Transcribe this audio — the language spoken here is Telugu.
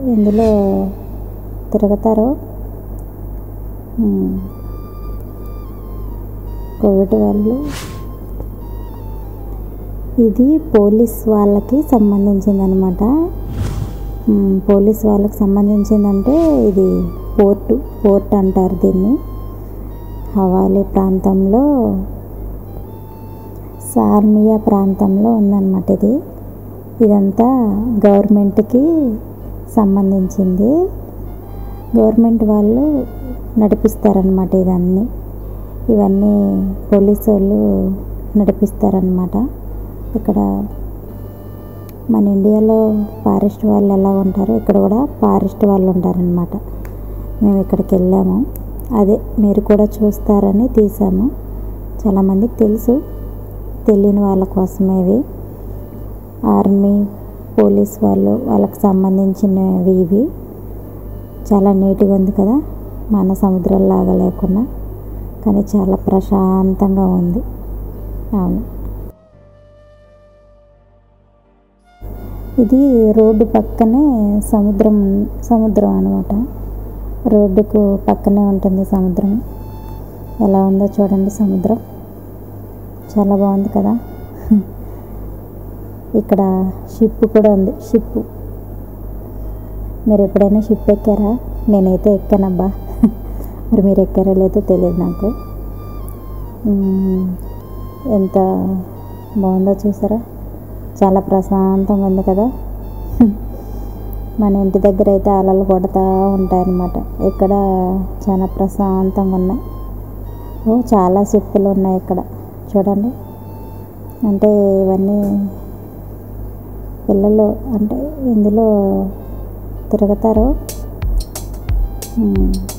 ఇందులో తిరుగుతారు ఉమ్. కోవిడ్ వాళ్ళు ఇది పోలీస్ వాళ్ళకి సంబంధించింది అనమాట పోలీస్ వాళ్ళకి సంబంధించిందంటే ఇది పోర్టు పోర్ట్ అంటారు దీన్ని హవాలీ ప్రాంతంలో సార్మియా ప్రాంతంలో ఉందన్నమాట ఇది ఇదంతా గవర్నమెంట్కి సంబంధించింది గవర్నమెంట్ వాళ్ళు నడిపిస్తారనమాట ఇదన్నీ ఇవన్నీ పోలీసు వాళ్ళు నడిపిస్తారనమాట ఇక్కడ మన ఇండియాలో ఫారెస్ట్ వాళ్ళు ఎలా ఉంటారో ఇక్కడ కూడా ఫారెస్ట్ వాళ్ళు ఉంటారనమాట మేము ఇక్కడికి వెళ్ళాము అదే మీరు కూడా చూస్తారని తీసాము చాలామందికి తెలుసు తెలియని వాళ్ళ కోసమే ఇవి ఆర్మీ పోలీస్ వాళ్ళు వాళ్ళకి సంబంధించినవి ఇవి చాలా నీట్గా ఉంది కదా మన సముద్రంలాగా లేకుండా కానీ చాలా ప్రశాంతంగా ఉంది అవును ఇది రోడ్డు పక్కనే సముద్రం సముద్రం అనమాట రోడ్డుకు పక్కనే ఉంటుంది సముద్రం ఎలా ఉందో చూడండి సముద్రం చాలా బాగుంది కదా ఇక్కడ షిప్ కూడా ఉంది షిప్ మీరు ఎప్పుడైనా షిప్ ఎక్కారా నేనైతే ఎక్కానబ్బా మరి మీరు ఎక్కారో లేదో తెలియదు నాకు మ్మ్. ఎంత బాగుందో చూసారా చాలా ప్రశాంతంగా ఉంది కదా మన ఇంటి దగ్గర అయితే అలలు కొడతా ఉంటాయన్నమాట ఇక్కడ చాలా ప్రశాంతంగా ఉన్నాయి ఓ చాలా షిప్పులు ఉన్నాయి ఇక్కడ చూడండి అంటే ఇవన్నీ పిల్లలు అంటే ఇందులో తిరుగుతారు మ్మ్.